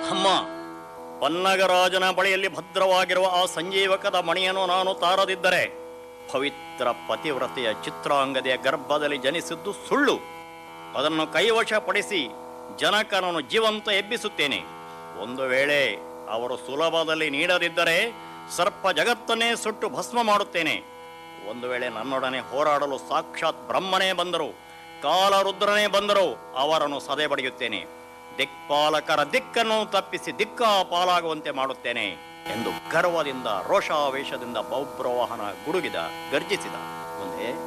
ಅಮ್ಮ ಪನ್ನಗರಾಜನ ಬಳಿಯಲ್ಲಿ ಭದ್ರವಾಗಿರುವ ಆ ಸಂಜೀವಕದ ಮಣಿಯನ್ನು ನಾನು ತಾರದಿದ್ದರೆ ಪವಿತ್ರ ಪತಿವ್ರತೆಯ ಚಿತ್ರಾಂಗದೆಯ ಗರ್ಭದಲ್ಲಿ ಜನಿಸಿದ್ದು ಸುಳ್ಳು ಅದನ್ನು ಕೈವಶಪಡಿಸಿ ಜನಕನನ್ನು ಜೀವಂತ ಎಬ್ಬಿಸುತ್ತೇನೆ ಒಂದು ವೇಳೆ ಅವರು ಸುಲಭದಲ್ಲಿ ನೀಡದಿದ್ದರೆ ಸರ್ಪ ಜಗತ್ತನ್ನೇ ಸುಟ್ಟು ಭಸ್ಮ ಮಾಡುತ್ತೇನೆ ಒಂದು ವೇಳೆ ನನ್ನೊಡನೆ ಹೋರಾಡಲು ಸಾಕ್ಷಾತ್ ಬ್ರಹ್ಮನೇ ಬಂದರು ಕಾಲರುದ್ರನೇ ಬಂದರು ಅವರನ್ನು ಸದೆ ಬಡಿಯುತ್ತೇನೆ ದಿಕ್ಪಾಲಕರ ದಿಕ್ಕನ್ನು ತಪ್ಪಿಸಿ ದಿಕ್ಕಾ ಪಾಲಾಗುವಂತೆ ಮಾಡುತ್ತೇನೆ ಎಂದು ಗರ್ವದಿಂದ ರೋಷಾವೇಶದಿಂದ ಬೌಬ್ರವಾಹನ ಗುಡುಗಿದ ಗರ್ಜಿಸಿದ ಮುಂದೆ